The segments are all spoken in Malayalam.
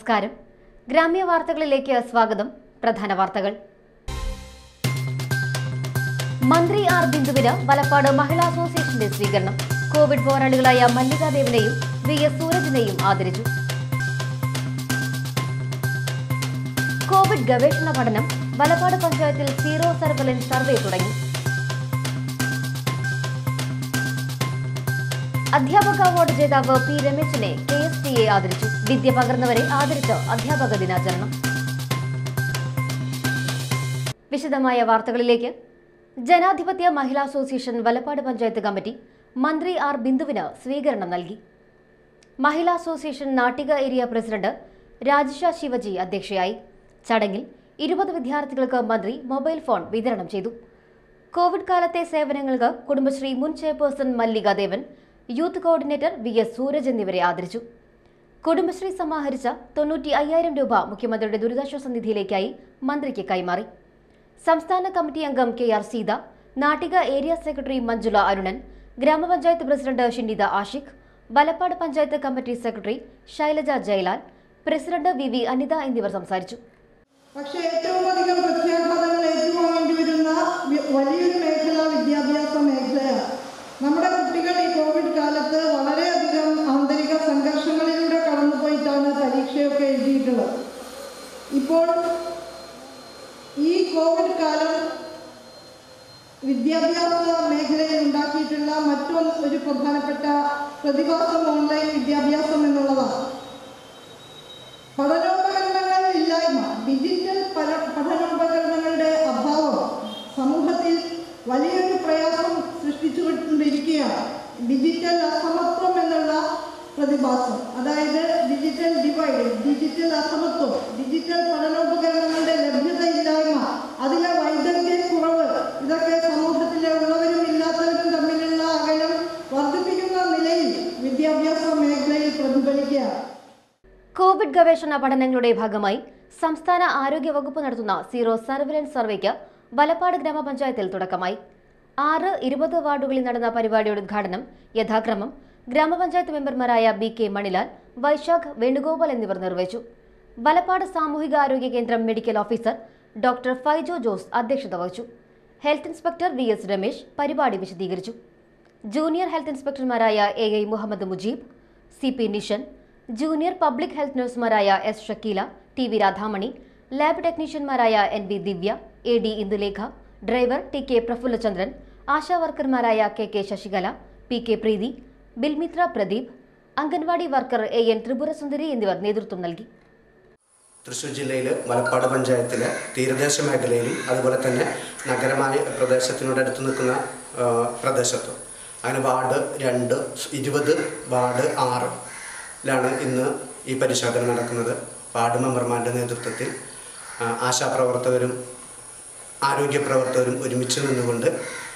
നമസ്കാരം ഗ്രാമ്യ വാർത്തകളിലേക്ക് സ്വാഗതം പ്രധാന വാർത്തകൾ മന്ത്രി ആർ ബിന്ദുവിന് വലപ്പാട് മഹിളാ അസോസിയേഷന്റെ സ്വീകരണം കോവിഡ് പോരാളികളായ മല്ലികാദേവിനെയും വി എസ് സൂരജിനെയും ആദരിച്ചു കോവിഡ് ഗവേഷണ പഠനം വലപ്പാട് പഞ്ചായത്തിൽ സീറോ സർവലൻസ് സർവേ തുടങ്ങി അധ്യാപക അവാർഡ് ജേതാവ് പി രമേശിനെ കെ എസ് ടി എ ആദരിച്ചു വിദ്യ പകർന്നവരെ ആദരിച്ച് അധ്യാപക ദിനാചരണം വിശദമായ വാർത്തകളിലേക്ക് ജനാധിപത്യ മഹിളാ അസോസിയേഷൻ വലപ്പാട് പഞ്ചായത്ത് കമ്മിറ്റി മന്ത്രി ആർ ബിന്ദുവിന് സ്വീകരണം നൽകി Mahila association Nattika area president Rajisha Shivaji അധ്യക്ഷയായി ചടങ്ങിൽ ഇരുപത് വിദ്യാർത്ഥികൾക്ക് മന്ത്രി മൊബൈൽ ഫോൺ വിതരണം ചെയ്തു കോവിഡ് കാലത്തെ സേവനങ്ങൾക്ക് കുടുംബശ്രീ മുൻ chairperson Mallika Devan youth coordinator V S Sooraj എന്നിവരെ ആദരിച്ചു കുടുംബശ്രീ സമാഹരിച്ച തൊണ്ണൂറ്റി അയ്യായിരം രൂപ മുഖ്യമന്ത്രിയുടെ ദുരിതാശ്വാസ നിധിയിലേക്കായി മന്ത്രിക്ക് കൈമാറി സംസ്ഥാന കമ്മിറ്റി അംഗം K R Seetha Nattika area secretary Manjula Arunan grama panchayat president Shinitha Ashiq Valappad panchayat committee secretary Shailaja Jayalal president V V Anitha എന്നിവർ സംസാരിച്ചു പക്ഷേ ഏറ്റവും അധികം പ്രത്യാഘാതങ്ങൾ ഏറ്റുവാങ്ങേണ്ടി വരുന്ന വി- വലിയൊരു മേഖല വിദ്യാഭ്യാസ മേഖലയാണ് നമ്മുടെ കുട്ടികൾ ഈ കോവിഡ് കാലത്ത് വളരെയധികം ആന്തരിക സംഘർഷങ്ങളിലൂടെ കടന്നുപോയിട്ടാണ് പരീക്ഷയൊക്കെ എഴുതിയിട്ടുള്ളത് ഇപ്പോൾ ഈ കോവിഡ് കാലം വിദ്യാഭ്യാസ മേഖലയിൽ ഉണ്ടാക്കിയിട്ടുള്ള മറ്റൊരു ഒരു പ്രധാനപ്പെട്ട പ്രതിഭാസം ഓൺലൈൻ വിദ്യാഭ്യാസം എന്നുള്ളതാണ് പഠനോപകരണങ്ങൾ ഇല്ലായ്മ ഡിജിറ്റൽ പല- പഠനോപകരണങ്ങളുടെ അഭാവം സമൂഹത്തിൽ വലിയൊരു പ്രയാസം സൃഷ്ടിച്ചുകൊണ്ടിരിക്കുകയാണ് ഡിജിറ്റൽ അസമത്വം എന്നുള്ള പ്രതിഭാസം അതായത് ഡിജിറ്റൽ ഡിവൈഡ് ഡിജിറ്റൽ അസമത്വം ഡിജിറ്റൽ പഠനോപകരണങ്ങളുടെ ലഭ്യതയില്ലായ്മ അതിലെ വൈദഗ്ധ്യക്കുറവ് ഇതൊക്കെ സമൂഹത്തിലെ ഉള്ളവരും ഇല്ലാത്തവരും തമ്മിലുള്ള അകലം വർദ്ധിപ്പിക്കുന്ന നിലയിൽ വിദ്യാഭ്യാസ മേഖലയിൽ പ്രതിഫലിക്കുകയാണ് കോവിഡ് ഗവേഷണ പഠനങ്ങളുടെ ഭാഗമായി സംസ്ഥാന ആരോഗ്യ വകുപ്പ് നടത്തുന്ന സീറോ സർവലൻസ് സർവേക്ക് വലപ്പാട് ഗ്രാമപഞ്ചായത്തിൽ തുടക്കമായി ആറ് ഇരുപത് വാർഡുകളിൽ നടന്ന പരിപാടിയുടെ ഉദ്ഘാടനം യഥാക്രമം ഗ്രാമപഞ്ചായത്ത് മെമ്പർമാരായ ബി കെ മണിലാൽ വൈശാഖ് വേണുഗോപാൽ എന്നിവർ നിർവഹിച്ചു വലപ്പാട് സാമൂഹിക ആരോഗ്യ കേന്ദ്രം medical officer doctor Faijo Jose അധ്യക്ഷത വഹിച്ചു health inspector V S Ramesh പരിപാടി വിശദീകരിച്ചു ജൂനിയർ ഹെൽത്ത് ഇൻസ്പെക്ടർമാരായ A I Muhammad Mujeeb C P Nishan junior public health നഴ്സുമാരായ S Shakeela T V Radhamani lab ടെക്നീഷ്യന്മാരായ N V Divya A D Indulekha driver T K Praphullachandran ASHA വർക്കർമാരായ K K Sasikala P K Preethi Bilmithra Pradeep anganwadi worker A N Tripurasundari എന്നിവർ നേതൃത്വം നൽകി തൃശ്ശൂർ ജില്ലയിൽ മലപ്പാട് പഞ്ചായത്തിലെ തീരദേശ മേഖലയിലും അതുപോലെ തന്നെ നഗരമായ പ്രദേശത്തിനോട് അടുത്ത് നിൽക്കുന്ന ആ, പ്രദേശത്തും അങ്ങനെ വാർഡ് രണ്ട് ഇരുപത് വാർഡ് ആറിലാണ് ഇന്ന് ഈ പരിശോധന നടക്കുന്നത് വാർഡ് മെമ്പർമാരുടെ നേതൃത്വത്തിൽ ആ, ആശാപ്രവർത്തകരും ആരോഗ്യ പ്രവർത്തകരും ഒരുമിച്ച് നിന്നുകൊണ്ട്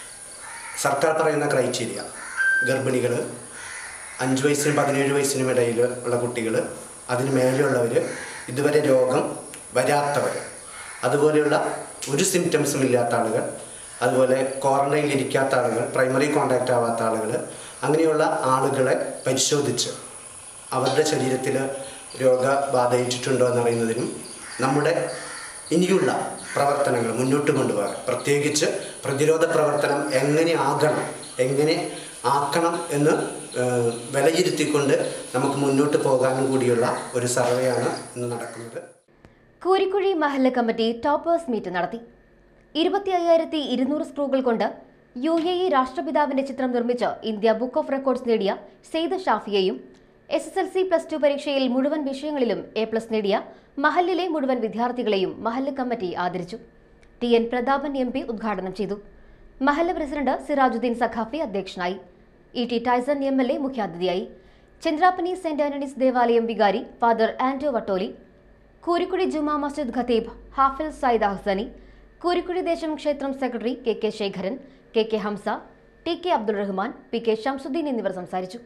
സർക്കാർ പറയുന്ന ക്രൈറ്റീരിയ ഗർഭിണികൾ അഞ്ച് വയസ്സിനും പതിനേഴ് വയസ്സിനും ഇടയിൽ ഉള്ള കുട്ടികൾ അതിന് മേലെയുള്ളവർ ഇതുവരെ രോഗം വരാത്തവർ അതുപോലെയുള്ള ഒരു സിംറ്റംസും ഇല്ലാത്ത ആളുകൾ അതുപോലെ ക്വാറന്റൈനിൽ ഇരിക്കാത്ത ആളുകൾ പ്രൈമറി കോണ്ടാക്റ്റ് ആവാത്ത ആളുകൾ അങ്ങനെയുള്ള ആളുകളെ പരിശോധിച്ച് അവരുടെ ശരീരത്തിൽ രോഗബാധയിച്ചിട്ടുണ്ടോ എന്നറിയുന്നതിനും നമ്മുടെ ഇനിയുള്ള പ്രവർത്തനങ്ങൾ മുന്നോട്ട് കൊണ്ടുപോകാൻ പ്രത്യേകിച്ച് പ്രതിരോധ പ്രവർത്തനം എങ്ങനെ ആകണം എങ്ങനെ ആക്കണം എന്ന് ഏഹ്, വിലയിരുത്തിക്കൊണ്ട് നമുക്ക് മുന്നോട്ട് പോകാനും കൂടിയുള്ള ഒരു സർവേയാണ് ഇന്ന് നടക്കുന്നത് Koorikkuzhi Mahalla committee toppers meet നടത്തി ഇരുപത്തി അയ്യായിരത്തി ഇരുന്നൂറ് സ്ക്രൂകൾ കൊണ്ട് യു എ ഇ രാഷ്ട്രപിതാവിന്റെ ചിത്രം നിർമ്മിച്ച് ഇന്ത്യ ബുക്ക് ഓഫ് റെക്കോർഡ്സ് നേടിയ സെയ്ദ് ഷാഫിയെയും S S L C plus two പരീക്ഷയിൽ മുഴുവൻ വിഷയങ്ങളിലും എ പ്ലസ് നേടിയ മഹല്ലിലെ മുഴുവൻ വിദ്യാർത്ഥികളെയും മഹല്ല് കമ്മിറ്റി ആദരിച്ചു T N Prathapan M P ഉദ്ഘാടനം ചെയ്തു മഹല്ല് പ്രസിഡന്റ് സിറാജുദ്ദീൻ സഖാഫി അധ്യക്ഷനായി E T Tyson M L A മുഖ്യാതിഥിയായി ചന്ദ്രാപ്പനി സെന്റ് ആന്റണീസ് ദേവാലയം വികാരി ഫാദർ ആന്റോ വട്ടോലി കൂരിക്കുടി ജുമാ മസ്ജിദ് ഖത്തീബ് ഹാഫിൽ സയ്യിദ് അഹ്സനി കൂരിക്കുടി ദേശം ക്ഷേത്രം secretary K K Sekharan K K Hamsa T K Abdul Rahman P K Shamsuddeen എന്നിവർ സംസാരിച്ചു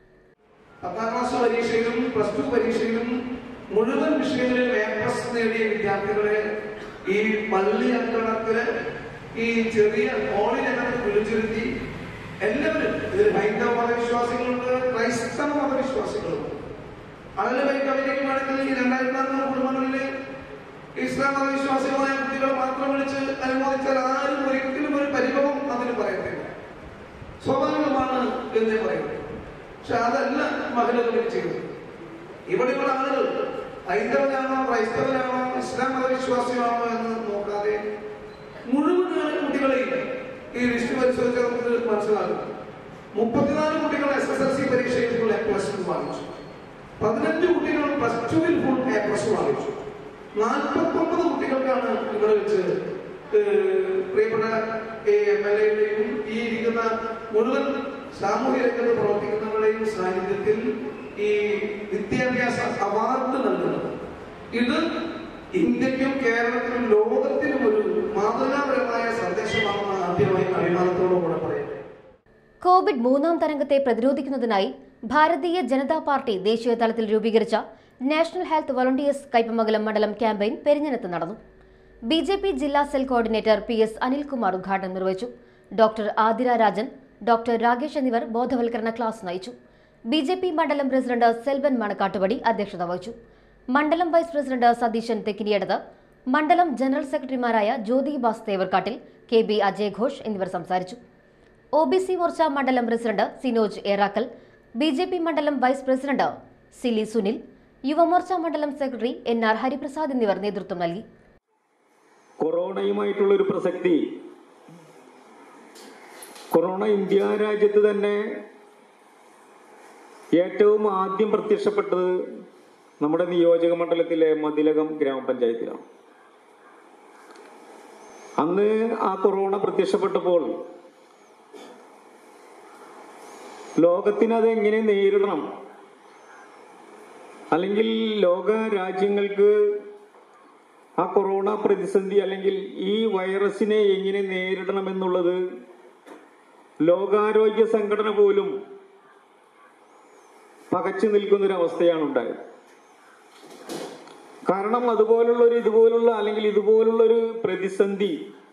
പത്താം ക്ലാസ് പരീക്ഷയിലും പ്ലസ് ടു പരീക്ഷയിലും മുഴുവൻ വിഷയങ്ങളിലും എ പ്ലസ് നേടിയ വിദ്യാർത്ഥികളെ ഈ പള്ളി അങ്കണത്തില് ഈ ചെറിയ ഹോളിനകത്ത് വിളിച്ചിരുത്തി എല്ലാവരും ഇതിൽ ഹൈന്ദവ മതവിശ്വാസികളുണ്ട് ക്രൈസ്തവ മതവിശ്വാസികളുണ്ട് അതിൽ വൈകവിധിക്കുകയാണെങ്കിൽ ഈ രണ്ടായിരത്തി നാനൂറ് കുടുംബങ്ങളിലെ ഇസ്ലാം മതവിശ്വാസികളായ കുട്ടികളെ മാത്രം വിളിച്ച് അനുമോദിച്ചാൽ ആരും ഒരിക്കലും ഒരു പരിഭവം അതിന് പറയത്തില്ല സ്വാഭാവികമാണ് എന്നേ പറയുന്നത് പക്ഷെ അതല്ല മഹിളകളിൽ ചെയ്തത് ഇവിടെയുള്ള ആളുകൾ ഹൈന്ദവനാണോ ക്രൈസ്തവനാണോ ഇസ്ലാം മതവിശ്വാസിയാണോ എന്ന് നോക്കാതെ മുഴുവൻ കുട്ടികളെയും ഈ ലിസ്റ്റ് പരിശോധിച്ചാൽ നമുക്ക് മനസ്സിലാകും മുപ്പത്തിനാല് കുട്ടികൾ എസ് എസ് എൽ സി പരീക്ഷയിൽ ഫുൾ എ പ്ലസ് ടു വാങ്ങിച്ചു പതിനഞ്ച് കുട്ടികൾ പ്ലസ് ടുവിൽ ഫുൾ എ പ്ലസ് വാങ്ങിച്ചു നാൽപ്പത്തി ഒമ്പത് കുട്ടികൾക്കാണ് ഇവിടെ വെച്ച് ഏഹ്, പ്രിയപ്പെട്ട എം എൽ എയുടെയും ഈ ഇരിക്കുന്ന മുഴുവൻ സാമൂഹ്യ രംഗത്ത് പ്രവർത്തിക്കുന്നവരുടെയും സാന്നിധ്യത്തിൽ ഈ വിദ്യാഭ്യാസ അവാർഡ് നൽകുന്നത് ഇത് ഇന്ത്യക്കും കേരളത്തിനും ലോകത്തിനും ഒരു മാതൃകാപരമായ സന്ദേശമാണെന്ന് ആദ്യമായി അഭിമാനത്തോടുകൂടെ പറയുന്നത് കോവിഡ് മൂന്നാം തരംഗത്തെ പ്രതിരോധിക്കുന്നതിനായി ഭാരതീയ ജനതാ പാർട്ടി ദേശീയ തലത്തിൽ രൂപീകരിച്ച നാഷണൽ ഹെൽത്ത് വോളണ്ടിയേഴ്സ് കൈപ്പമംഗലം മണ്ഡലം ക്യാമ്പയിൻ പെരിഞ്ഞനത്ത് നടന്നു ബി ജെ പി ജില്ലാ cell coordinator P S Anilkumar ഉദ്ഘാടനം നിർവഹിച്ചു ഡോക്ടർ ആതിര രാജൻ ഡോക്ടർ രാകേഷ് എന്നിവർ ബോധവൽക്കരണ ക്ലാസ് നയിച്ചു ബി ജെ പി മണ്ഡലം പ്രസിഡന്റ് സെൽവൻ മണക്കാട്ടുപടി അധ്യക്ഷത വഹിച്ചു മണ്ഡലം വൈസ് പ്രസിഡന്റ് സതീശൻ തെക്കിനിയടത്ത് മണ്ഡലം ജനറൽ സെക്രട്ടറിമാരായ ജ്യോതി ബാസ് തേവർക്കാട്ടിൽ കെ ബി അജയ് ഘോഷ് എന്നിവർ സംസാരിച്ചു ഒ ബി സി മോർച്ച മണ്ഡലം president Sinoj Erakkal B J P മണ്ഡലം വൈസ് പ്രസിഡന്റ് സിലി സുനിൽ യുവമോർച്ച മണ്ഡലം സെക്രട്ടറി എൻ ആർ ഹരിപ്രസാദ് എന്നിവർ നേതൃത്വം നൽകി കൊറോണയുമായിട്ടുള്ള ഒരു പ്രസക്തി കൊറോണ ഇന്ത്യ രാജ്യത്ത് തന്നെ ഏറ്റവും ആദ്യം പ്രത്യക്ഷപ്പെട്ടത് നമ്മുടെ നിയോജക മണ്ഡലത്തിലെ മതിലകം ഗ്രാമപഞ്ചായത്തിലാണ് അന്ന് ആ കൊറോണ പ്രത്യക്ഷപ്പെട്ടപ്പോൾ ലോകത്തിന് അത് എങ്ങനെ നേരിടണം അല്ലെങ്കിൽ ലോക രാജ്യങ്ങൾക്ക് ആ കൊറോണ പ്രതിസന്ധി അല്ലെങ്കിൽ ഈ വൈറസിനെ എങ്ങനെ നേരിടണം എന്നുള്ളത് ലോകാരോഗ്യ സംഘടന പോലും പകച്ചു നിൽക്കുന്നൊരവസ്ഥയാണ് ഉണ്ടായത് കാരണം അതുപോലുള്ള ഒരു ഇതുപോലുള്ള അല്ലെങ്കിൽ ഇതുപോലുള്ള ഒരു പ്രതിസന്ധി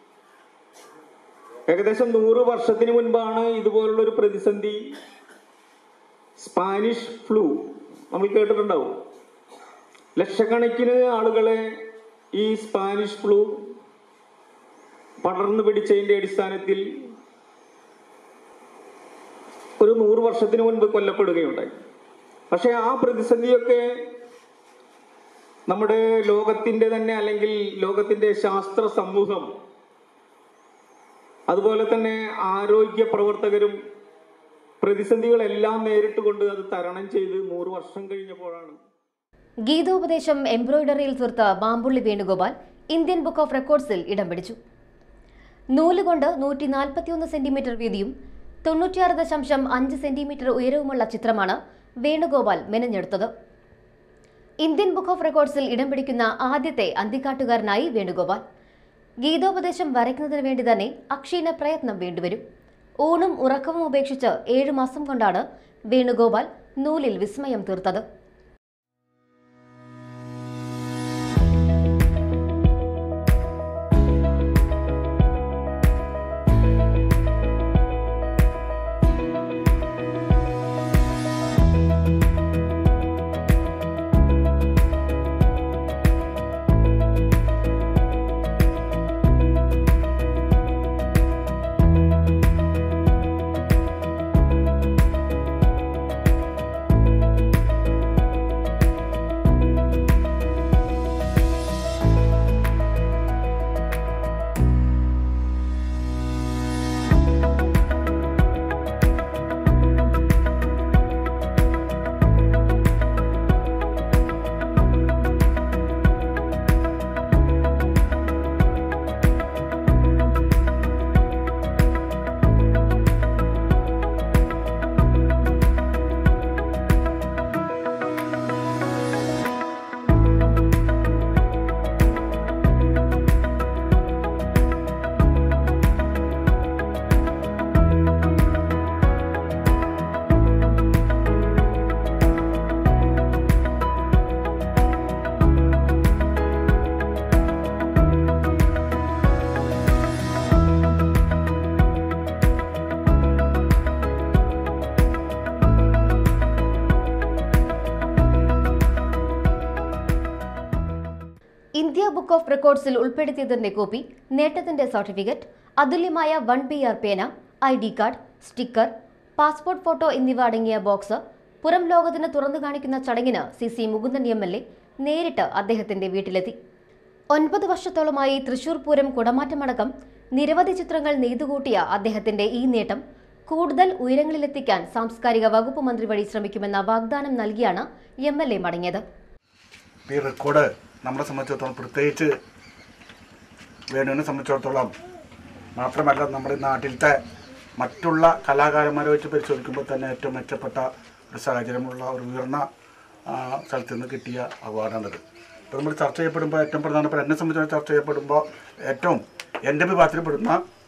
ഏകദേശം നൂറ് വർഷത്തിന് മുൻപാണ് ഇതുപോലുള്ള ഒരു പ്രതിസന്ധി സ്പാനിഷ് ഫ്ലൂ നമ്മൾ കേട്ടിട്ടുണ്ടാവും ലക്ഷക്കണക്കിന് ആളുകളെ ഈ സ്പാനിഷ് ഫ്ലൂ പടർന്നു പിടിച്ചതിന്റെ അടിസ്ഥാനത്തിൽ ഒരു നൂറ് വർഷത്തിന് മുൻപ് കൊല്ലപ്പെടുകയുണ്ടായി പക്ഷെ ആ പ്രതിസന്ധിയൊക്കെ നമ്മുടെ ലോകത്തിന്റെ തന്നെ അല്ലെങ്കിൽ ലോകത്തിന്റെ ശാസ്ത്ര സമൂഹം അതുപോലെ തന്നെ ആരോഗ്യ പ്രവർത്തകരും പ്രതിസന്ധികളെല്ലാം നേരിട്ടുകൊണ്ട് അത് തരണം ചെയ്ത് നൂറ് വർഷം കഴിഞ്ഞപ്പോഴാണ് ഗീതോപദേശം എംബ്രോയിഡറിയിൽ തീർത്ത Mampully Venugopal Indian book of റെക്കോർഡ്സിൽ ഇടം പിടിച്ചു നൂലുകൊണ്ട് നൂറ്റി നാൽപ്പത്തിയൊന്ന് സെന്റിമീറ്റർ വീതിയും തൊണ്ണൂറ്റിയാറ് ദശാംശം അഞ്ച് സെന്റിമീറ്റർ ഉയരവുമുള്ള ചിത്രമാണ് വേണുഗോപാൽ മെനഞ്ഞെടുത്തത് ഇന്ത്യൻ ബുക്ക് ഓഫ് റെക്കോർഡ്സിൽ ഇടം പിടിക്കുന്ന ആദ്യത്തെ അന്തിക്കാട്ടുകാരനായി വേണുഗോപാൽ ഗീതോപദേശം വരയ്ക്കുന്നതിന് വേണ്ടി തന്നെ അക്ഷീണ പ്രയത്നം വേണ്ടിവരും ഊണും ഉറക്കവും ഉപേക്ഷിച്ച് ഏഴു മാസം കൊണ്ടാണ് വേണുഗോപാൽ നൂലിൽ വിസ്മയം തീർത്തത് റെക്കോർഡ്സിൽ ഉൾപ്പെടുത്തിയതിന്റെ കോപ്പി നേട്ടത്തിന്റെ സർട്ടിഫിക്കറ്റ് അതുല്യമായ വൺ പി ആർ പേന I D card sticker passport photo എന്നിവ അടങ്ങിയ ബോക്സ് പുറം ലോകത്തിന് തുറന്നു കാണിക്കുന്ന ചടങ്ങിന് C C Mukundan M L A നേരിട്ട് അദ്ദേഹത്തിന്റെ വീട്ടിലെത്തി ഒൻപത് വർഷത്തോളമായി തൃശൂർ പൂരം കുടമാറ്റമടക്കം നിരവധി ചിത്രങ്ങൾ നെയ്തുകൂട്ടിയ അദ്ദേഹത്തിന്റെ ഈ നേട്ടം കൂടുതൽ ഉയരങ്ങളിലെത്തിക്കാൻ സാംസ്കാരിക വകുപ്പ് മന്ത്രി വഴി ശ്രമിക്കുമെന്ന വാഗ്ദാനം നൽകിയാണ് എം എൽ എ മടങ്ങിയത് ഈ റെക്കോർഡ് നമ്മളെ സംബന്ധിച്ചിടത്തോളം പ്രത്യേകിച്ച് വേണുവിനെ സംബന്ധിച്ചിടത്തോളം മാത്രമല്ല നമ്മുടെ നാട്ടിലത്തെ മറ്റുള്ള കലാകാരന്മാരെ വെച്ച് പരിശോധിക്കുമ്പോൾ തന്നെ ഏറ്റവും മെച്ചപ്പെട്ട ഒരു സാഹചര്യമുള്ള ഒരു ഉയർന്ന ആ, സ്ഥലത്ത് നിന്ന് കിട്ടിയ അവാർഡാണിത് ഇപ്പോൾ നമ്മൾ ചർച്ച ചെയ്യപ്പെടുമ്പോൾ ഏറ്റവും പ്രധാനപ്പെട്ട എന്നെ സംബന്ധിച്ച് ചർച്ച ചെയ്യപ്പെടുമ്പോൾ ഏറ്റവും എൻ്റെ വിഭാഗത്തിൽപ്പെടുന്ന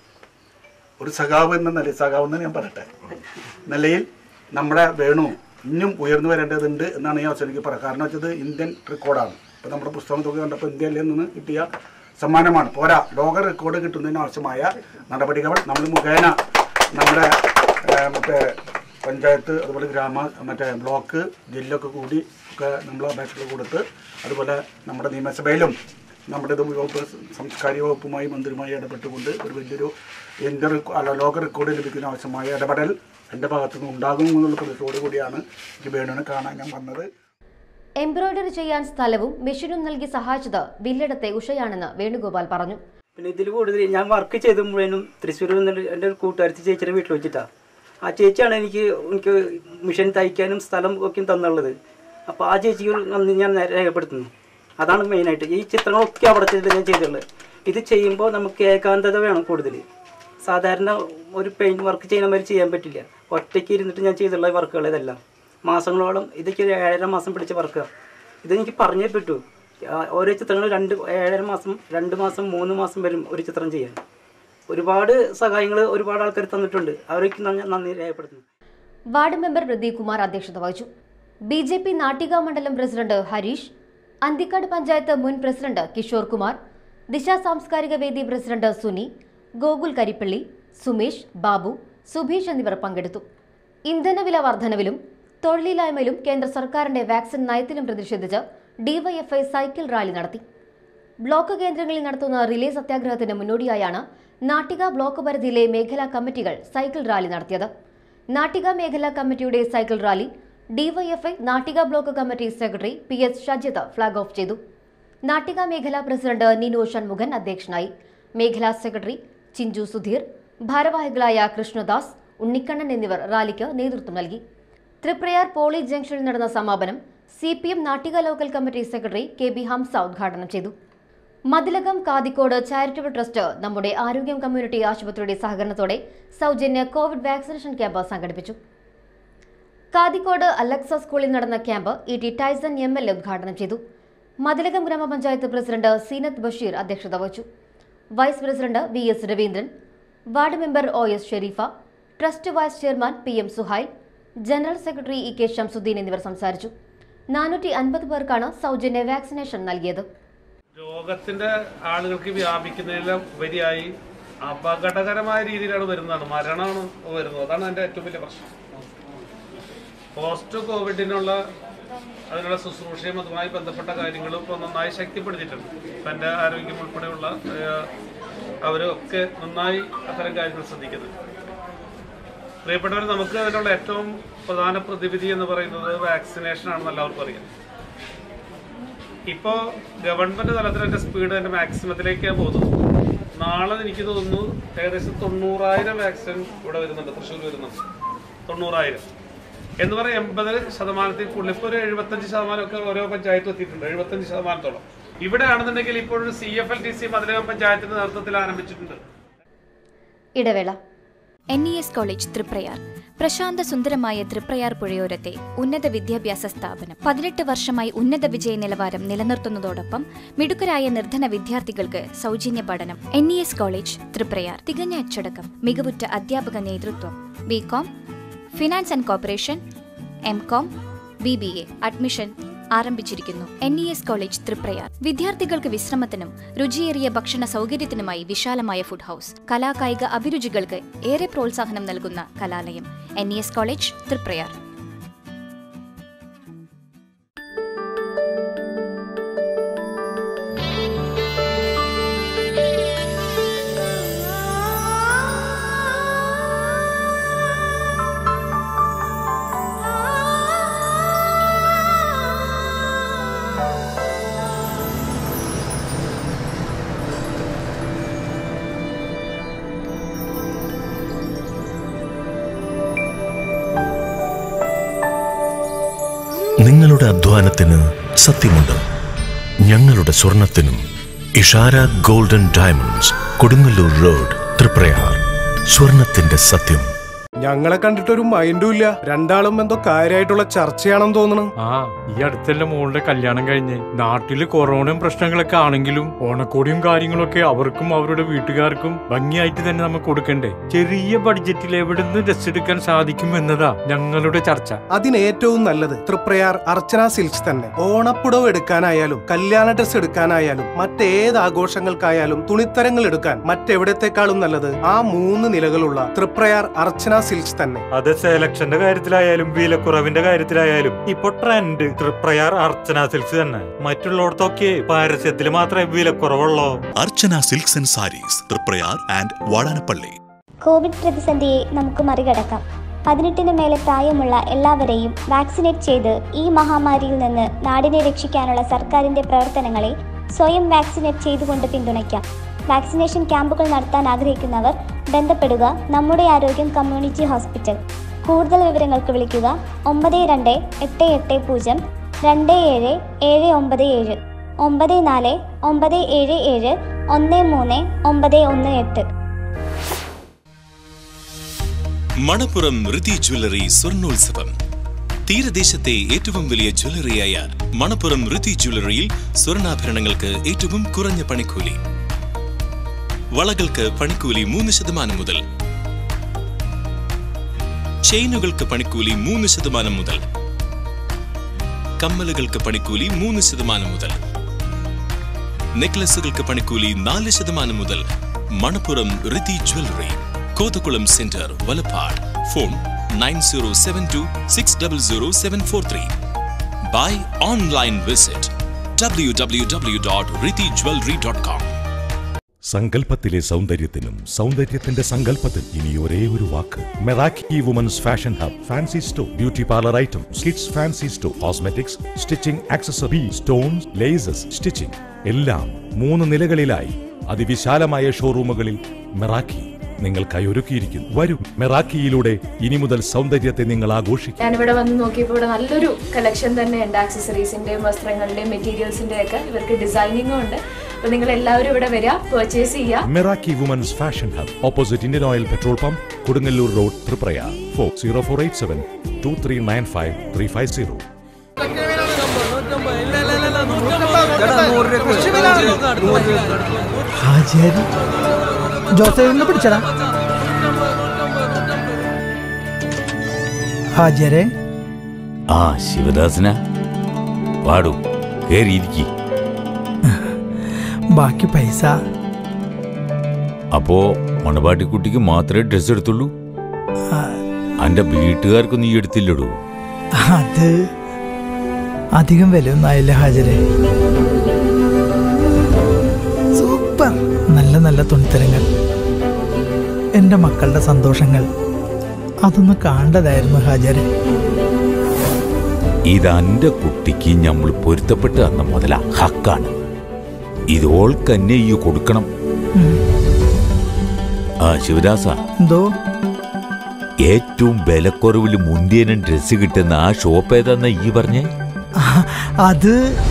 ഒരു സഖാവ് എന്ന നിലയിൽ സഖാവ് എന്ന് ഞാൻ പറയട്ടെ നിലയിൽ നമ്മുടെ വേണു ഇനിയും ഉയർന്നു വരേണ്ടതുണ്ട് എന്നാണ് ഈ അവസരം എനിക്ക് പറയാം കാരണം വെച്ചത് ഇന്ത്യൻ റെക്കോർഡാണ് ഇപ്പോൾ നമ്മുടെ പുസ്തകം തുക കണ്ടപ്പോൾ ഇന്ത്യയിൽ നിന്ന് കിട്ടിയ സമ്മാനമാണ് പോരാ ലോക റെക്കോർഡ് കിട്ടുന്നതിന് ആവശ്യമായ നടപടികൾ നമ്മൾ മുഖേന നമ്മുടെ ഏഹ്, മറ്റേ പഞ്ചായത്ത് അതുപോലെ ഗ്രാമ മറ്റേ ബ്ലോക്ക് ജില്ലയൊക്കെ കൂടി ഒക്കെ നമ്മൾ അപേക്ഷകൾ കൊടുത്ത് അതുപോലെ നമ്മുടെ നിയമസഭയിലും നമ്മുടെ ഇത് വകുപ്പ് സാംസ്കാരിക വകുപ്പുമായി മന്ത്രിയുമായി ഇടപെട്ടുകൊണ്ട് ഒരു വലിയൊരു ഇന്ത്യ റെക്കോ- അല്ല ലോക റെക്കോർഡ് ലഭിക്കുന്ന ആവശ്യമായ ഇടപെടൽ എൻ്റെ ഭാഗത്തുനിന്ന് ഉണ്ടാകും എന്നുള്ള പ്രതീക്ഷയോട് കൂടിയാണ് എനിക്ക് വേണുവിനെ കാണാൻ ഞാൻ വന്നത് എംബ്രോയിഡറി ചെയ്യാൻ സ്ഥലവും മെഷീനും നൽകി സഹായിച്ചത് വില്ലിടത്തെ ഉഷയാണെന്ന് വേണുഗോപാൽ പറഞ്ഞു പിന്നെ ഇതിൽ കൂടുതൽ ഞാൻ വർക്ക് ചെയ്ത് മുഴുവനും തൃശ്ശൂരിൽ നിന്ന് എൻ്റെ ഒരു കൂട്ടുകാരത്തി ചേച്ചിയുടെ വീട്ടിൽ വെച്ചിട്ടാണ് ആ ചേച്ചിയാണ് എനിക്ക് എനിക്ക് മിഷൻ തയ്ക്കാനും സ്ഥലം ഒക്കെ തന്നുള്ളത് അപ്പോൾ ആ ചേച്ചിക്ക് നന്ദി ഞാൻ രേഖപ്പെടുത്തുന്നു അതാണ് മെയിനായിട്ട് ഈ ചിത്രങ്ങളൊക്കെ അവിടെ ചെയ്തിട്ട് ഞാൻ ചെയ്തിട്ടുള്ളത് ഇത് ചെയ്യുമ്പോൾ നമുക്ക് ഏകാന്തത വേണം കൂടുതൽ സാധാരണ ഒരു പെയിൻറ് വർക്ക് ചെയ്യുന്ന മാതിരി ചെയ്യാൻ പറ്റില്ല ഒറ്റയ്ക്ക് ഇരുന്നിട്ട് ഞാൻ ചെയ്തിട്ടുള്ള വർക്കുകൾ ഇതെല്ലാം മാസങ്ങളോളം ഇതൊക്കെ ഒരു ഏഴര മാസം പിടിച്ച വർക്കാണ് ഇതെനിക്ക് പറഞ്ഞേ പറ്റൂ ആ, ഓരോ ചിത്രങ്ങൾ രണ്ട് ഏഴര മാസം രണ്ട് മാസം മൂന്ന് മാസം വരും ഒരു ചിത്രം ചെയ്യാൻ ഒരുപാട് സഹായങ്ങൾ ഒരുപാട് ആൾക്കാർ തന്നിട്ടുണ്ട് അവർക്ക് ഞാൻ നന്ദി രേഖപ്പെടുത്തുന്നു വാർഡ് മെമ്പർ പ്രദീപ് കുമാർ അധ്യക്ഷത വഹിച്ചു ബി ജെ പി നാട്ടിക മണ്ഡലം പ്രസിഡന്റ് ഹരീഷ് അന്തിക്കാട് പഞ്ചായത്ത് മുൻ പ്രസിഡന്റ് കിഷോർ കുമാർ ദിശ സാംസ്കാരിക വേദി പ്രസിഡന്റ് സുനി ഗോകുൽ കരിപ്പള്ളി സുമേഷ് ബാബു സുഭീഷ് എന്നിവർ പങ്കെടുത്തു ഇന്ധനവില വർധനവിലും തൊഴിലില്ലായ്മയിലും കേന്ദ്ര സർക്കാരിന്റെ വാക്സിൻ നയത്തിലും പ്രതിഷേധിച്ച് ഡിവൈഎഫ്ഐ സൈക്കിൾ റാലി നടത്തി ബ്ലോക്ക് കേന്ദ്രങ്ങളിൽ നടത്തുന്ന റിലേ സത്യാഗ്രഹത്തിന് മുന്നോടിയായാണ് നാട്ടിക ബ്ലോക്ക് പരിധിയിലെ മേഖലാ കമ്മിറ്റികൾ സൈക്കിൾ റാലി നടത്തിയത് നാട്ടിക മേഖലാ കമ്മിറ്റിയുടെ cycle rally DYFI Nattika block committee secretary P S Shajith flag off ചെയ്തു നാട്ടിക മേഖലാ പ്രസിഡന്റ് നിനു ഷൺമുഖൻ അധ്യക്ഷനായി മേഖലാ സെക്രട്ടറി ചിഞ്ചു സുധീർ ഭാരവാഹികളായ കൃഷ്ണദാസ് ഉണ്ണിക്കണ്ണൻ എന്നിവർ റാലിക്ക് നേതൃത്വം നൽകി തൃപ്രയാർ പോളി ജംഗ്ഷനിൽ നടന്ന സമാപനം C P M Nattika local committee secretary K B Hamsa ഉദ്ഘാടനം ചെയ്തു മതിലകം കാതിക്കോട് ചാരിറ്റബിൾ ട്രസ്റ്റ് നമ്മുടെ ആരോഗ്യം കമ്മ്യൂണിറ്റി ആശുപത്രിയുടെ സഹകരണത്തോടെ സൗജന്യ കോവിഡ് വാക്സിനേഷൻ ക്യാമ്പ് സംഘടിപ്പിച്ചു കാതിക്കോട് അലക്സ സ്കൂളിൽ നടന്ന camp E T Tyson M L A ഉദ്ഘാടനം ചെയ്തു മതിലകം ഗ്രാമപഞ്ചായത്ത് പ്രസിഡന്റ് സീനത്ത് ബഷീർ അധ്യക്ഷത വഹിച്ചു vice president V S Raveendran ward member O S Sherifa trust vice chairman P M Suhail general secretary E K Shamsuddeen എന്നിവർ സംസാരിച്ചു നാനൂറ്റി അൻപത് പേർക്കാണ് സൗജന്യ വാക്സിനേഷൻ നൽകിയത് രോഗത്തിന്റെ ആളുകൾക്ക് വ്യാപിക്കുന്നതിലും ഉപരിയായി അപകടകരമായ രീതിയിലാണ് വരുന്നതാണ് മരണമാണ് വരുന്നത് അതാണ് എൻ്റെ ഏറ്റവും വലിയ പ്രശ്നം പോസ്റ്റ് കോവിഡിനുള്ള അതിനുള്ള ശുശ്രൂഷയും അതുമായി ബന്ധപ്പെട്ട കാര്യങ്ങളും ഇപ്പോൾ നന്നായി ശക്തിപ്പെടുത്തിയിട്ടുണ്ട് ഇപ്പം എൻ്റെ ആരോഗ്യം ഉൾപ്പെടെയുള്ള ഏഹ്, അവരൊക്കെ നന്നായി അത്തരം കാര്യങ്ങൾ ശ്രദ്ധിക്കുന്നുണ്ട് പ്രിയപ്പെട്ടവർ നമുക്ക് അതിനുള്ള ഏറ്റവും പ്രധാന പ്രതിവിധി എന്ന് പറയുന്നത് വാക്സിനേഷൻ ആണെന്ന് എല്ലാവർക്കും അറിയാം ഇപ്പോ ഗവൺമെന്റ് തലത്തിൽ എന്റെ സ്പീഡ് എന്റെ മാക്സിമത്തിലേക്കാണ് പോകുന്നത് നാളെ എനിക്ക് തോന്നുന്നു ഏകദേശം തൊണ്ണൂറായിരം വാക്സിൻ ഇവിടെ വരുന്നുണ്ട് തൃശ്ശൂർ വരുന്നുണ്ട് തൊണ്ണൂറായിരം എന്ന് പറയാൻ എൺപത് ശതമാനത്തിൽ കൂടുതൽ ഇപ്പോൾ ഒരു എഴുപത്തഞ്ച് ശതമാനമൊക്കെ ഓരോ പഞ്ചായത്തും എത്തിയിട്ടുണ്ട് എഴുപത്തഞ്ച് ശതമാനത്തോളം ഇവിടെ ആണെന്നുണ്ടെങ്കിൽ ഇപ്പോൾ ഒരു C F L T C Mathilakam പഞ്ചായത്തിന്റെ നേതൃത്വത്തിൽ ആരംഭിച്ചിട്ടുണ്ട് ഇടവേള N E S college Triprayar പ്രശാന്ത സുന്ദരമായ തൃപ്രയാർ പുഴയോരത്തെ ഉന്നത വിദ്യാഭ്യാസ സ്ഥാപനം പതിനെട്ട് വർഷമായി ഉന്നത വിജയ നിലവാരം നിലനിർത്തുന്നതോടൊപ്പം മിടുക്കരായ നിർധന വിദ്യാർത്ഥികൾക്ക് സൗജന്യ പഠനം N E S college Triprayar തികഞ്ഞ അച്ചടക്കം മികവുറ്റ അധ്യാപക നേതൃത്വം B com finance and corporation M com B B A admission ആരംഭിച്ചിരിക്കുന്നു N E S college Triprayar വിദ്യാർത്ഥികൾക്ക് വിശ്രമത്തിനും രുചിയേറിയ ഭക്ഷണ സൗകര്യത്തിനുമായി വിശാലമായ ഫുഡ് ഹൗസ് കലാകായിക അഭിരുചികൾക്ക് ഏറെ പ്രോത്സാഹനം നൽകുന്ന കലാലയം N E S college Triprayar നിങ്ങളുടെ അധ്വാനത്തിന് സത്യമുണ്ട് ഞങ്ങളുടെ സ്വർണത്തിനും Ishara golden diamonds Kodungallur road Triprayar സ്വർണത്തിന്റെ സത്യം ഞങ്ങളെ കണ്ടിട്ടൊരു മൈൻഡും ഇല്ല രണ്ടാളും എന്തോ കാര്യമായിട്ടുള്ള ചർച്ചയാണെന്ന് തോന്നുന്നു ആ ഈ അടുത്തല്ല മോളുടെ കല്യാണം കഴിഞ്ഞ് നാട്ടില് കൊറോണയും പ്രശ്നങ്ങളൊക്കെ ആണെങ്കിലും ഓണക്കോടിയും കാര്യങ്ങളൊക്കെ അവർക്കും അവരുടെ വീട്ടുകാർക്കും ഭംഗിയായിട്ട് തന്നെ നമുക്ക് കൊടുക്കണ്ടേ ചെറിയ ബഡ്ജറ്റിൽ എവിടെ നിന്ന് ഡ്രസ് എടുക്കാൻ സാധിക്കും എന്നതാ ഞങ്ങളുടെ ചർച്ച അതിന് ഏറ്റവും നല്ലത് തൃപ്രയാർ അർച്ചന സിൽക്സ് തന്നെ ഓണപ്പുടവ് എടുക്കാനായാലും കല്യാണ ഡ്രസ് എടുക്കാനായാലും മറ്റേത് ആഘോഷങ്ങൾക്കായാലും തുണിത്തരങ്ങൾ എടുക്കാൻ മറ്റെവിടത്തെക്കാളും നല്ലത് ആ മൂന്ന് നിലകളുള്ള തൃപ്രയാർ അർച്ചന സിൽക്സ് തന്നെ അത് സെലക്ഷന്റെ കാര്യത്തിലായാലും വിലക്കുറവിന്റെ കാര്യത്തിലായാലും ഇപ്പൊ ട്രെൻഡ് തൃപ്രയാർ അർച്ചന സിൽക്സ് തന്നെ മറ്റുള്ളടത്തൊക്കെ പരസ്യത്തിൽ മാത്രമേ വിലക്കുറവുള്ളൂ Archana silks and sarees Triprayar and Vadanappally Covid പ്രതിസന്ധിയെ നമുക്ക് മറികടക്കാം പതിനെട്ടിന് മേലെ പ്രായമുള്ള എല്ലാവരെയും വാക്സിനേറ്റ് ചെയ്ത് ഈ മഹാമാരിയിൽ നിന്ന് നാടിനെ രക്ഷിക്കാനുള്ള സർക്കാരിന്റെ പ്രവർത്തനങ്ങളെ സ്വയം വാക്സിനേറ്റ് ചെയ്തുകൊണ്ട് പിന്തുണയ്ക്കാം വാക്സിനേഷൻ ക്യാമ്പുകൾ നടത്താൻ ആഗ്രഹിക്കുന്നവർ ബന്ധപ്പെടുക നമ്മുടെ ആരോഗ്യം കമ്മ്യൂണിറ്റി ഹോസ്പിറ്റൽ കൂടുതൽ വിവരങ്ങൾക്ക് വിളിക്കുക ഒമ്പത് രണ്ട് എട്ട് എട്ട് പൂജ്യം രണ്ട് ഏഴ് ഏഴ് ഒമ്പത് ഏഴ് ഒമ്പത് നാല് ഒമ്പത് ഏഴ് ഏഴ് ഒന്ന് മൂന്ന് ഒമ്പത് ഒന്ന് എട്ട് മണപ്പുറം ഋതി ജ്വല്ലറി സ്വർണോത്സവം തീരദേശത്തെ ഏറ്റവും വലിയ ജ്വല്ലറിയായ മണപ്പുറം ഋതി ജ്വല്ലറിയിൽ സ്വർണ്ണാഭരണങ്ങൾക്ക് ഏറ്റവും കുറഞ്ഞ പണിക്കൂലി വളകൾക്ക് പണിക്കൂലി മൂന്ന് ശതമാനം മുതൽ ചെയിനുകൾക്ക് പണിക്കൂലി മൂന്ന് ശതമാനം മുതൽ കമ്മലുകൾക്ക് പണിക്കൂലി മൂന്ന് ശതമാനം മുതൽ നെക്ലസുകൾക്ക് പണിക്കൂലി നാല് ശതമാനം മുതൽ Manappuram Rithi jewellery Kothakulam centre Valappad phone nine zero seven two six double zero seven four three by online visit W W W dot Rithi jewellery dot com സങ്കല്പത്തിലെ സൗന്ദര്യത്തിനും സൗന്ദര്യത്തിന്റെ സങ്കല്പത്തിൽ ഇനി ഒരേ ഒരു വാക്ക് Meraki women's fashion hub fancy store beauty parlour items kids fancy store cosmetics stitching accessory stones laces stitching എല്ലാം മൂന്ന് നിലകളിലായി അതിവിശാലമായ ഷോറൂമുകളിൽ മെറാക്കി നിങ്ങൾക്കായി ഒരുക്കിയിരിക്കുന്നു വരൂ മെറാക്കിയിലൂടെ ഇനി മുതൽ സൗന്ദര്യത്തെ നിങ്ങൾ ആഘോഷിക്കും ഞാനിവിടെ വന്ന് നോക്കിയപ്പോൾ ഇവിടെ നല്ലൊരു കളക്ഷൻ തന്നെയുണ്ട് ആക്സസറീസിന്റെയും വസ്ത്രങ്ങളുടെയും മെറ്റീരിയൽസിന്റെ ഒക്കെ ഇവർക്ക് ഡിസൈനിങ്ങും ഉണ്ട് അപ്പൊ നിങ്ങൾ എല്ലാവരും ഇവിടെ വരിക പർച്ചേസ് ചെയ്യുക Meraki women's fashion hub opposite Indian Oil petrol pump Kodungallur road Triprayar four zero four eight seven two three nine five three five zero ഹാജിയാരി ജോസഫിനെ പിടിച്ചടാ ഹാജിയരെ ആ ശിവദാസന പാടൂ കേറിയിരിക്കി ബാക്കി പൈസ അപ്പോ മണവാട്ടിക്കുട്ടിക്ക് മാത്രമേ ഡ്രസ് എടുത്തുള്ളൂ ആ, അന്റെ വീട്ടുകാർക്ക് നീ എടുത്തില്ലടൂ അത് അധികം വിലയൊന്നും ആയില്ല ഹാജരെ സൂപ്പർ നല്ല നല്ല തുണിത്തരങ്ങൾ എൻ്റെ മക്കളുടെ സന്തോഷങ്ങൾ അതൊന്ന് കാണേണ്ടതായിരുന്നു ഹാജരെ ഇത് അന്റെ കുട്ടിക്ക് നമ്മൾ പൊരുത്തപ്പെട്ട് തന്ന മുതല ഹക്കാണ് ഇത് ഓൾക്കന്നെ ഈ കൊടുക്കണം ആ ശിവദാസ എന്തോ ഏറ്റവും വിലക്കുറവിൽ മുന്തിയനും ഡ്രസ്സ് കിട്ടുന്ന ആ ഷോപ്പ് ഏതാന്ന ഈ പറഞ്ഞേ ആ, അത്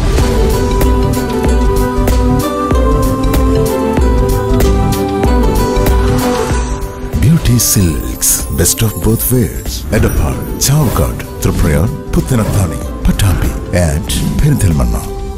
beauty silks best of both worlds Edappal Chavakkad Triprayar Puthanathani Pattambi and Perinthalmanna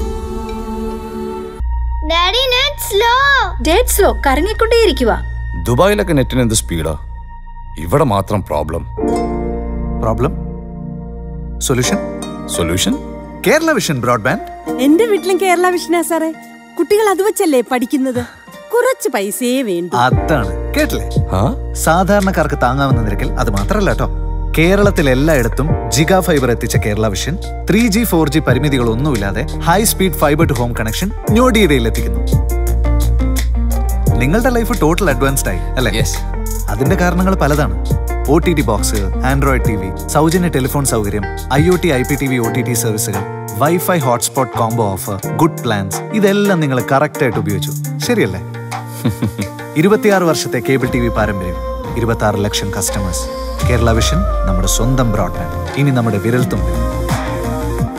daddy net slow dead slow കറങ്ങിക്കൊണ്ടേയിരിക്കുക ദുബായിലൊക്കെ നെറ്റിന് എന്ത് സ്പീഡാ ഇവിടെ മാത്രം problem problem solution solution Kerala vision broadband എന്റെ വീട്ടിലും കേരള വിഷനാ സാറേ കുട്ടികൾ അത് വെച്ചല്ലേ പഠിക്കുന്നത് കുറച്ച് പൈസയേ വേണ്ടു അതാണ് കേട്ടില്ലേ സാധാരണക്കാർക്ക് താങ്ങാവുന്ന നിരക്കിൽ അത് മാത്രമല്ല കേട്ടോ കേരളത്തിൽ എല്ലായിടത്തും ജിഗാ ഫൈബർ എത്തിച്ച Kerala vision three G four G പരിമിതികളൊന്നുമില്ലാതെ high speed fibre to home connection ഞൊടിയിടയിൽ എത്തിക്കുന്നു നിങ്ങളുടെ ലൈഫ് ടോട്ടൽ അഡ്വാൻസ്ഡ് ആയി അല്ലേ അതിന്റെ കാരണങ്ങൾ പലതാണ് O T T box Android T V സൗജന്യ ടെലിഫോൺ സൗകര്യം I O T I P T V O T T സർവീസുകൾ wifi hotspot combo offer good plans ഇതെല്ലാം നിങ്ങൾ കറക്റ്റ് ആയിട്ട് ഉപയോഗിച്ചു ശരിയല്ലേ ഇരുപത്തിയാറ് വർഷത്തെ കേബിൾ ടി വി പാരമ്പര്യം ഇരുപത്തി ആറ് ലക്ഷം കസ്റ്റമേഴ്സ് കേരള വിഷൻ നമ്മുടെ സ്വന്തം ബ്രോഡ്ബാൻഡ് ഇനി നമ്മുടെ വിരൽത്തുമ്പിൽ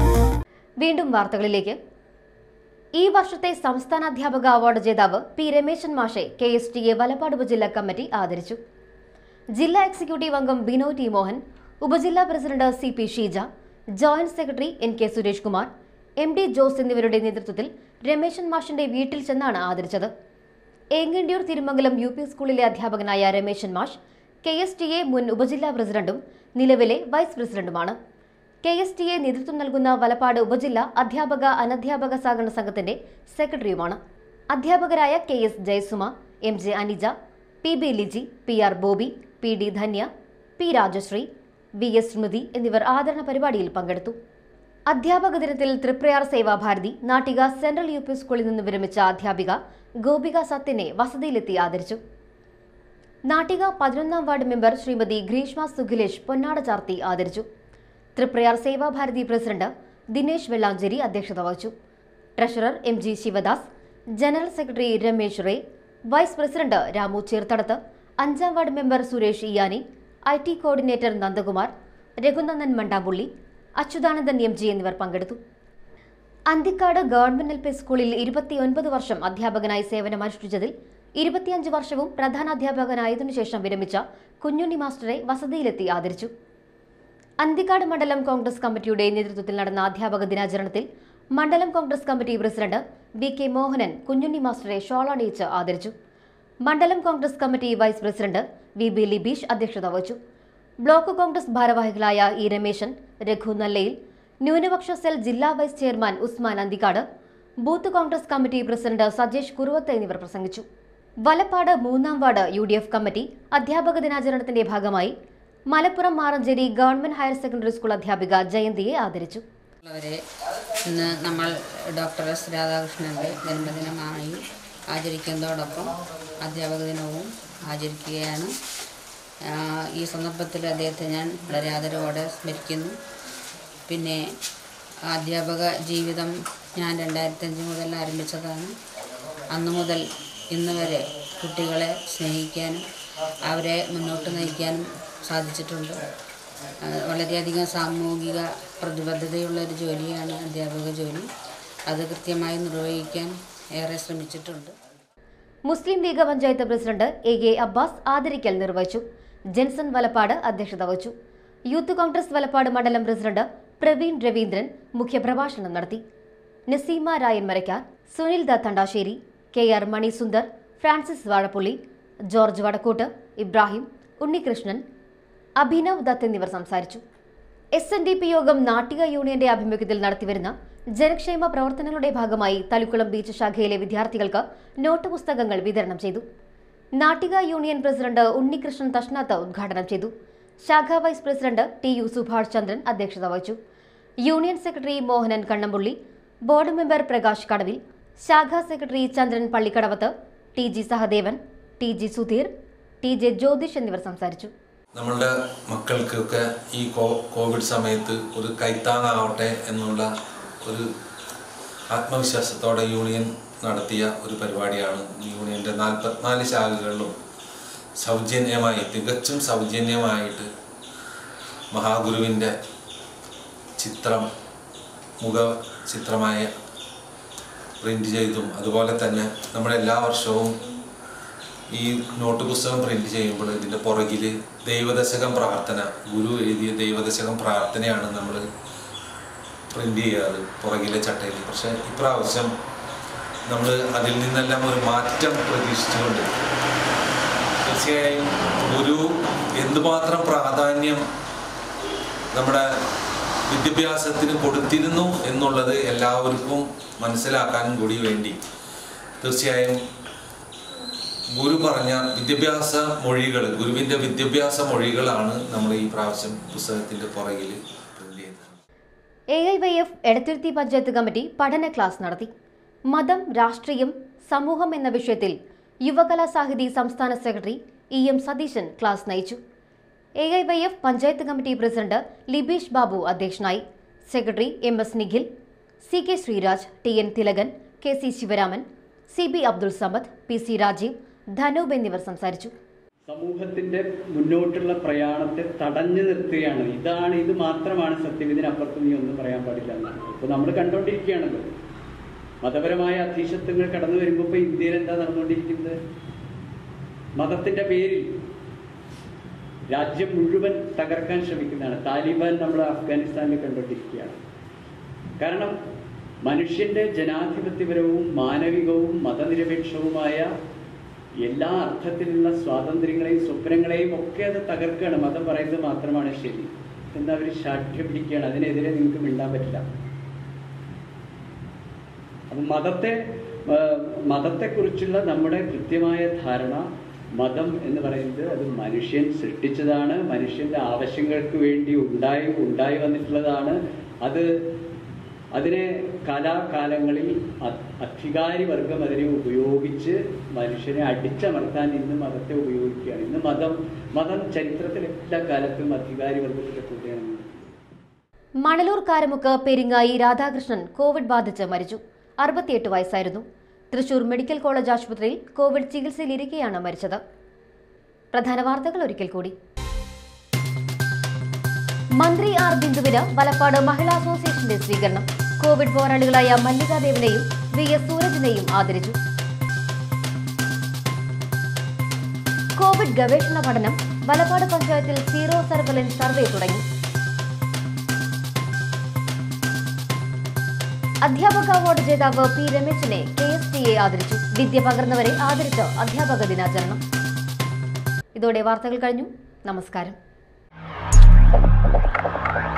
വീണ്ടും വാർത്തകളിലേക്ക് ഈ വർഷത്തെ സംസ്ഥാന അധ്യാപക അവാർഡ് ജേതാവ് പി രമേശൻ മാഷെ K S T A Valappad ഉപജില്ലാ കമ്മിറ്റി ആദരിച്ചു ജില്ലാ എക്സിക്യൂട്ടീവ് അംഗം ബിനോയ് ടി മോഹൻ ഉപജില്ലാ president C P Sheeja joint secretary N K Suresh Kumar M D Jose എന്നിവരുടെ നേതൃത്വത്തിൽ രമേശൻ മാഷിന്റെ വീട്ടിൽ ചെന്നാണ് ആദരിച്ചത് ഏങ്ങണ്ടിയൂർ തിരുമംഗലം യു പി സ്കൂളിലെ അധ്യാപകനായ രമേശൻ മാഷ് കെ എസ് ടി എ മുൻ ഉപജില്ലാ പ്രസിഡന്റും നിലവിലെ വൈസ് പ്രസിഡന്റുമാണ് കെ എസ് ടി എ നേതൃത്വം നൽകുന്ന വലപ്പാട് ഉപജില്ല അധ്യാപക അനധ്യാപക സഹകരണ സംഘത്തിന്റെ സെക്രട്ടറിയുമാണ് അധ്യാപകരായ K S Jayasuma M J Anija P B Liji P R Bobby P D Dhanya P Rajasree V S Smrithi എന്നിവർ ആദരണ പരിപാടിയിൽ പങ്കെടുത്തു അധ്യാപക ദിനത്തിൽ Triprayar Sevabharathi Nattika central U P സ്കൂളിൽ നിന്ന് വിരമിച്ച അധ്യാപിക ഗോപിക സത്യനെ വസതിയിലെത്തി ആദരിച്ചു നാട്ടിക പതിനൊന്നാം വാർഡ് മെമ്പർ ശ്രീമതി ഗ്രീഷ്മ സുഖിലേഷ് പൊന്നാട ചാർത്തി ആദരിച്ചു തൃപ്രയാർ സേവാഭാരതി പ്രസിഡന്റ് ദിനേശ് വെള്ളാഞ്ചേരി അധ്യക്ഷത വഹിച്ചു treasurer M G Sivadas general secretary Ramesh റേ വൈസ് പ്രസിഡന്റ് രാമു ചേർത്തടത്ത് അഞ്ചാം ward member Suresh Iyani I T coordinator Nandakumar Raghunandan Mandampulli Achuthanandan M G എന്നിവർ പങ്കെടുത്തു അന്തിക്കാട് ഗവൺമെന്റ് എൽ പി സ്കൂളിൽ ഇരുപത്തിയൊൻപത് വർഷം അധ്യാപകനായി സേവനമനുഷ്ഠിച്ചതിൽ ഇരുപത്തിയഞ്ച് വർഷവും പ്രധാനാധ്യാപകനായതിനു ശേഷം വിരമിച്ച കുഞ്ഞുണ്ണി മാസ്റ്ററെ വസതിയിലെത്തി ആദരിച്ചു അന്തിക്കാട് മണ്ഡലം കോൺഗ്രസ് കമ്മിറ്റിയുടെ നേതൃത്വത്തിൽ നടന്ന അധ്യാപക ദിനാചരണത്തിൽ മണ്ഡലം Congress committee president V K Mohanan Kunjunni മാസ്റ്ററെ ഷോൾ അണിയിച്ച് ആദരിച്ചു മണ്ഡലം Congress committee vice president V B Libeesh അധ്യക്ഷത വഹിച്ചു ബ്ലോക്ക് കോൺഗ്രസ് ഭാരവാഹികളായ ഇ രമേശൻ രഘു നല്ലയിൽ ന്യൂനപക്ഷ സെൽ ജില്ലാ vice chairman Usman Anthikad booth Congress committee president Sajesh Kuruvath എന്നിവർ പ്രസംഗിച്ചു വലപ്പാട് മൂന്നാം ward U D F committee അധ്യാപക ദിനാചരണത്തിന്റെ ഭാഗമായി Malappuram Maranchery government higher secondary school അധ്യാപിക ജയന്തിയെ ആദരിച്ചു ഉള്ളവരെ ഇന്ന് നമ്മൾ ഡോക്ടർ എസ് രാധാകൃഷ്ണൻ്റെ ജന്മദിനമായി ആചരിക്കുന്നതോടൊപ്പം അധ്യാപക ദിനവും ആചരിക്കുകയാണ് ആ, ഈ സന്ദർഭത്തിൽ അദ്ദേഹത്തെ ഞാൻ വളരെ ആദരവോടെ സ്മരിക്കുന്നു പിന്നെ അധ്യാപക ജീവിതം ഞാൻ രണ്ടായിരത്തഞ്ച് മുതൽ ആരംഭിച്ചതാണ് അന്നു മുതൽ ഇന്ന് വരെ കുട്ടികളെ സ്നേഹിക്കാനും അവരെ മുന്നോട്ട് നയിക്കാനും സാധിച്ചിട്ടുണ്ട് ആ, വളരെയധികം സാമൂഹിക പ്രതിബദ്ധതയുള്ള ഒരു ജോലിയാണ് അധ്യാപക ജോലി അത് കൃത്യമായി നിർവഹിക്കാൻ ഏറെ ശ്രമിച്ചിട്ടുണ്ട് Muslim League panchayat president A K Abbas ആദരിക്കൽ നിർവഹിച്ചു ജെൻസൺ വലപ്പാട് അധ്യക്ഷത വഹിച്ചു യൂത്ത് കോൺഗ്രസ് വലപ്പാട് മണ്ഡലം പ്രസിഡന്റ് പ്രവീൺ രവീന്ദ്രൻ മുഖ്യപ്രഭാഷണം നടത്തി നസീമ രായൻ മരക്കാർ സുനിൽ ദ തണ്ടാശ്ശേരി കെ ആർ മണി സുന്ദർ ഫ്രാൻസിസ് വാഴപ്പുള്ളി ജോർജ് വടക്കൂട്ട് ഇബ്രാഹിം ഉണ്ണികൃഷ്ണൻ അഭിനവ് ദത്ത് എന്നിവർ സംസാരിച്ചു എസ് എൻ ഡി പി യോഗം നാട്ടിക യൂണിയന്റെ ആഭിമുഖ്യത്തിൽ നടത്തിവരുന്ന ജനക്ഷേമ പ്രവർത്തനങ്ങളുടെ ഭാഗമായി തളിക്കുളം ബീച്ച് ശാഖയിലെ വിദ്യാർത്ഥികൾക്ക് നോട്ട് പുസ്തകങ്ങൾ വിതരണം ചെയ്തു നാട്ടിക യൂണിയൻ പ്രസിഡന്റ് ഉണ്ണികൃഷ്ണൻ തഷ്നാത്ത് ഉദ്ഘാടനം ചെയ്തു ശാഖ vice president T U Subhash Chandran അധ്യക്ഷത വഹിച്ചു union secretary Mohanan Kannampully board member Prakash Kadavil ശാഖാ secretary Chandran Pallikkadavath T G Sahadevan T G Sudheer T J Jyothish എന്നിവർ സംസാരിച്ചു നമ്മളുടെ മക്കൾക്കൊക്കെ ഈ കോ കോവിഡ് സമയത്ത് ഒരു കൈത്താങ്ങാവട്ടെ എന്നുള്ള ഒരു ആത്മവിശ്വാസത്തോടെ യൂണിയൻ നടത്തിയ ഒരു പരിപാടിയാണ് ഈ യൂണിയൻ്റെ നാൽപ്പത്തിനാല് ശാഖകളിലും സൗജന്യമായി തികച്ചും സൗജന്യമായിട്ട് മഹാഗുരുവിൻ്റെ ചിത്രം മുഖ ചിത്രമായ പ്രിൻ്റ് ചെയ്തും അതുപോലെ തന്നെ നമ്മൾ എല്ലാ വർഷവും ഈ നോട്ട് പുസ്തകം പ്രിന്റ് ചെയ്യുമ്പോൾ ഇതിൻ്റെ പുറകിൽ ദൈവദശകം പ്രാർത്ഥന ഗുരു എഴുതിയ ദൈവദശകം പ്രാർത്ഥനയാണ് നമ്മൾ പ്രിന്റ് ചെയ്യാറ് പുറകിലെ ചട്ടയിൽ പക്ഷേ ഇപ്രാവശ്യം നമ്മൾ അതിൽ നിന്നെല്ലാം ഒരു മാറ്റം പ്രതീക്ഷിച്ചുകൊണ്ട് തീർച്ചയായും ഗുരു എന്തുമാത്രം പ്രാധാന്യം നമ്മുടെ വിദ്യാഭ്യാസത്തിന് കൊടുത്തിരുന്നു എന്നുള്ളത് എല്ലാവർക്കും മനസ്സിലാക്കാനും കൂടി വേണ്ടി തീർച്ചയായും ഗുരു പറഞ്ഞ വിദ്യാഭ്യാസ മൊഴികൾ ഗുരുവിൻ്റെ വിദ്യാഭ്യാസ മൊഴികളാണ് നമ്മൾ ഈ പ്രാവശ്യം പുസ്തകത്തിൻ്റെ പുറകിൽ പ്രിന്റ് ചെയ്യുന്നത് A I Y F Edathiruthy panchayat committee പഠന ക്ലാസ് നടത്തി മതം രാഷ്ട്രീയം സമൂഹം എന്ന വിഷയത്തിൽ യുവകലാ സാഹിതി സംസ്ഥാന secretary E M Satheesan class നയിച്ചു A I Y F panchayat committee president Libeesh Babu അധ്യക്ഷനായി secretary M S Nikhil C K Sreeraj T N Thilakan K C Sivaraman C B Abdul Samad P C Rajeev Dhanoop എന്നിവർ സംസാരിച്ചു സമൂഹത്തിന്റെ മുന്നോട്ടുള്ള പ്രയാണത്തെ തടഞ്ഞു നിർത്തുകയാണ് ഇതാണ് ഇത് മാത്രമാണ് സത്യം ഇതിനപ്പുറത്ത് നീ ഒന്നും പറയാൻ പാടില്ല എന്നാണ് ഇപ്പൊ നമ്മൾ കണ്ടുകൊണ്ടിരിക്കുകയാണല്ലോ മതപരമായ അധീശത്വങ്ങൾ കടന്നു വരുമ്പോൾ ഇപ്പൊ ഇന്ത്യയിൽ എന്താ നടന്നുകൊണ്ടിരിക്കുന്നത് മതത്തിന്റെ പേരിൽ രാജ്യം മുഴുവൻ തകർക്കാൻ ശ്രമിക്കുന്നതാണ് താലിബാൻ നമ്മൾ അഫ്ഗാനിസ്ഥാനിൽ കണ്ടുകൊണ്ടിരിക്കുകയാണ് കാരണം മനുഷ്യന്റെ ജനാധിപത്യപരവും മാനവികവും മതനിരപേക്ഷവുമായ എല്ലാ അർത്ഥത്തിലുള്ള സ്വാതന്ത്ര്യങ്ങളെയും സ്വപ്നങ്ങളെയും ഒക്കെ അത് തകർക്കുകയാണ് മതം പറയുന്നത് മാത്രമാണ് ശരി എന്ന് അവർ ശാഠ്യം പിടിക്കുകയാണ് അതിനെതിരെ നിങ്ങൾക്ക് മിണ്ടാൻ പറ്റില്ല അപ്പം മതത്തെ ആ, മതത്തെക്കുറിച്ചുള്ള നമ്മുടെ കൃത്യമായ ധാരണ മതം എന്ന് പറയുന്നത് അത് മനുഷ്യൻ സൃഷ്ടിച്ചതാണ് മനുഷ്യന്റെ ആവശ്യങ്ങൾക്ക് വേണ്ടി ഉണ്ടായി ഉണ്ടായി വന്നിട്ടുള്ളതാണ് അത് അതിനെ കാലാകാലങ്ങളിൽ അ- അധികാരി വർഗം അതിനെ ഉപയോഗിച്ച് മനുഷ്യനെ അടിച്ചമർത്താൻ ഇന്ന് മതത്തെ ഉപയോഗിക്കുകയാണ് ഇന്ന് മതം മതം ചരിത്രത്തിൽ എല്ലാ കാലത്തും അധികാരി വർഗത്തിന്റെ കൂടെയാണ് മണലൂർ കാരമുക്ക് പെരിങ്ങായി രാധാകൃഷ്ണൻ കോവിഡ് ബാധിച്ച് മരിച്ചു അറുപത്തിയെട്ട് വയസ്സായിരുന്നു തൃശൂർ മെഡിക്കൽ കോളേജ് ആശുപത്രിയിൽ കോവിഡ് ചികിത്സയിലിരിക്കെയാണ് മരിച്ചത് പ്രധാന വാർത്തകൾ ഒരിക്കൽ കൂടി മന്ത്രി ആർ ബിന്ദുവിന് വലപ്പാട് മഹിളാ അസോസിയേഷന്റെ സ്വീകരണം കോവിഡ് പോരാളികളായ മല്ലികാദേവിനെയും വി എസ് സൂരജിനെയും ആദരിച്ചു കോവിഡ് ഗവേഷണ പഠനം വലപ്പാട് പഞ്ചായത്തിൽ സീറോ സർവലൻസ് സർവേ തുടങ്ങി അധ്യാപക അവാർഡ് ജേതാവ് പി രമേശിനെ കെ എസ് ടി എ ആദരിച്ചു വിദ്യ പകർന്നവരെ ആദരിച്ച് അധ്യാപക ദിനാചരണം ഇതോടെ വാർത്തകൾ കഴിഞ്ഞു നമസ്കാരം